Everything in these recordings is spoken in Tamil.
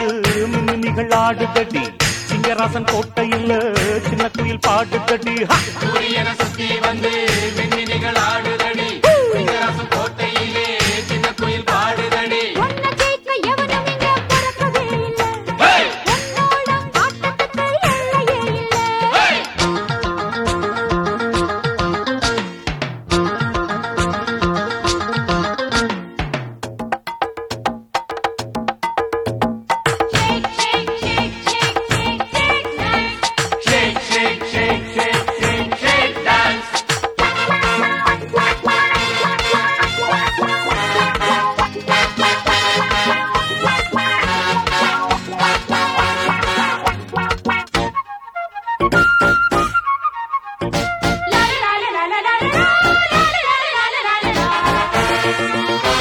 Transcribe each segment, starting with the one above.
மின்னிகள் ஆடுதடி சிங்கராசன் கோட்டையில் சின்ன குயில் பாடுதடி ஹா! சூரியனை சுத்தி வந்து மின்னினிகள் ஆடுதடி சிங்கராசன் கோட்டையிலே சின்ன குயில் பாடுதடி உன்னை ஜெயிக்க எவனும் இங்க பிறக்கவே இல்ல. Hey! உன்னோட ஆட்டத்துக்கு எல்லையே இல்ல. Hey! Shake, shake, shake, shake, shake, shake, dance. Shake, shake, shake, shake, shake, shake, dance. La la la la la la la la, la la la la la la la.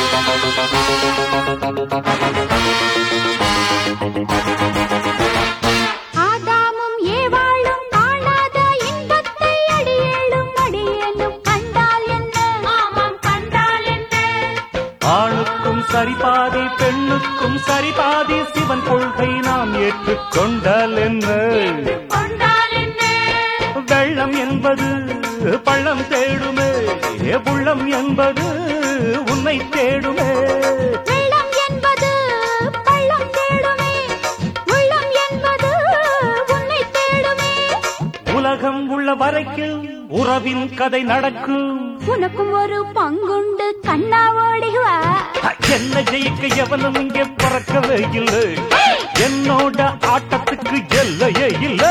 ஆதாமும் ஏவாளும் காணாத இன்பத்தை அடியேளும் அடியேனும் கண்டால் என்ன ஆமாம் கண்டால் என்ன ஆணுக்கும் சரிபாதி பெண்ணுக்கும் சரிபாதி சிவன் கொள்கை நாம் ஏற்றுக்கொண்டால் என்ன கொண்டால் என்ன வெள்ளம் என்பது பள்ளம் தேடுமே புள்ளம் என்பது உன்னை தேடுமே வெள்ளம் என்பது பள்ளம் தேடுமே உள்ளம் என்பது உன்னை தேடுமே உலகம் உள்ள வரைக்கும் உறவின் கதை நடக்கும் உனக்கும் ஒரு பங்குண்டு கண்ணா ஓடிவா என்ன ஜெயிக்க எவனும் இங்கே பிறக்கவே இல்லை என்னோட ஆட்டத்துக்கு எல்லையே இல்லை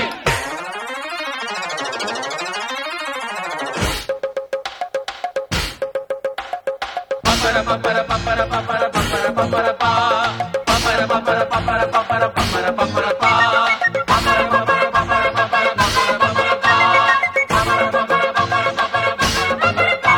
பப்பர பப்பர பப்பர பப்பர பப்பர பப்பர பா பப்பர பப்பர பப்பர பப்பர பப்பர பப்பர பா பப்பர பப்பர பப்பர பப்பர பப்பர பப்பர பா பப்பர பப்பர பப்பர பப்பர பப்பர பப்பர பா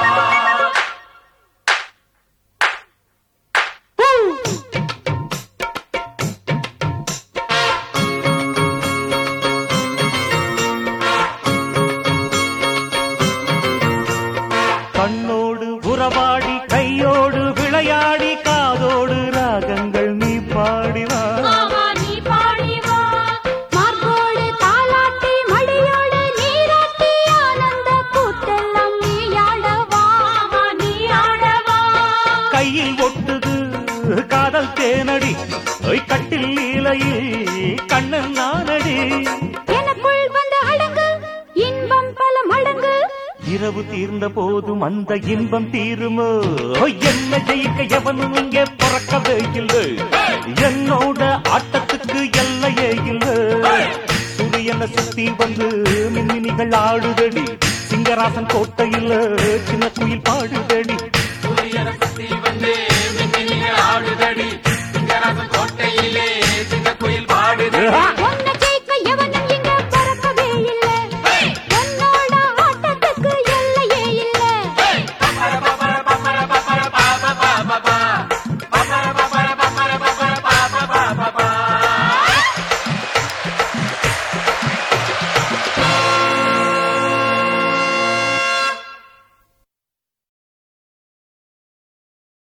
கண்ணோடு உறவாடி கையோடு விளையாடி காதோடு ராகங்கள் நீ பாடிவா மாமா நீ பாடி வா மார்போடு தாலாட்டி மடியோடு நீராட்டி ஆனந்த கூத்தெல்லாம் நீ ஆடவா மாமா நீ ஆடவா கையில் ஒட்டுது காதல் தேனடி ஒய் கட்டில் லீலையில் கண்ணன் நானடி எனக்குள் வந்து அடங்கு இன்பம் பல மடங்கு இரவு தீர்ந்த போதும் அந்த இன்பம் தீருமோ என்ன ஜெயிக்க எவனும் இங்கே பிறக்கவே இல்லை என்னோட ஆட்டத்துக்கு எல்லையே இல்லை சூரியனை சுத்தி வந்து மின்னினிகள் ஆடுதடி சிங்கராசன் கோட்டையில் சின்ன குயில் பாடுதடி சூரியனை சுத்தி வந்து மின்னினிகள் ஆடுதடி சிங்கராசன் கோட்டையிலே சின்ன குயில் பாடுதடி ஆ!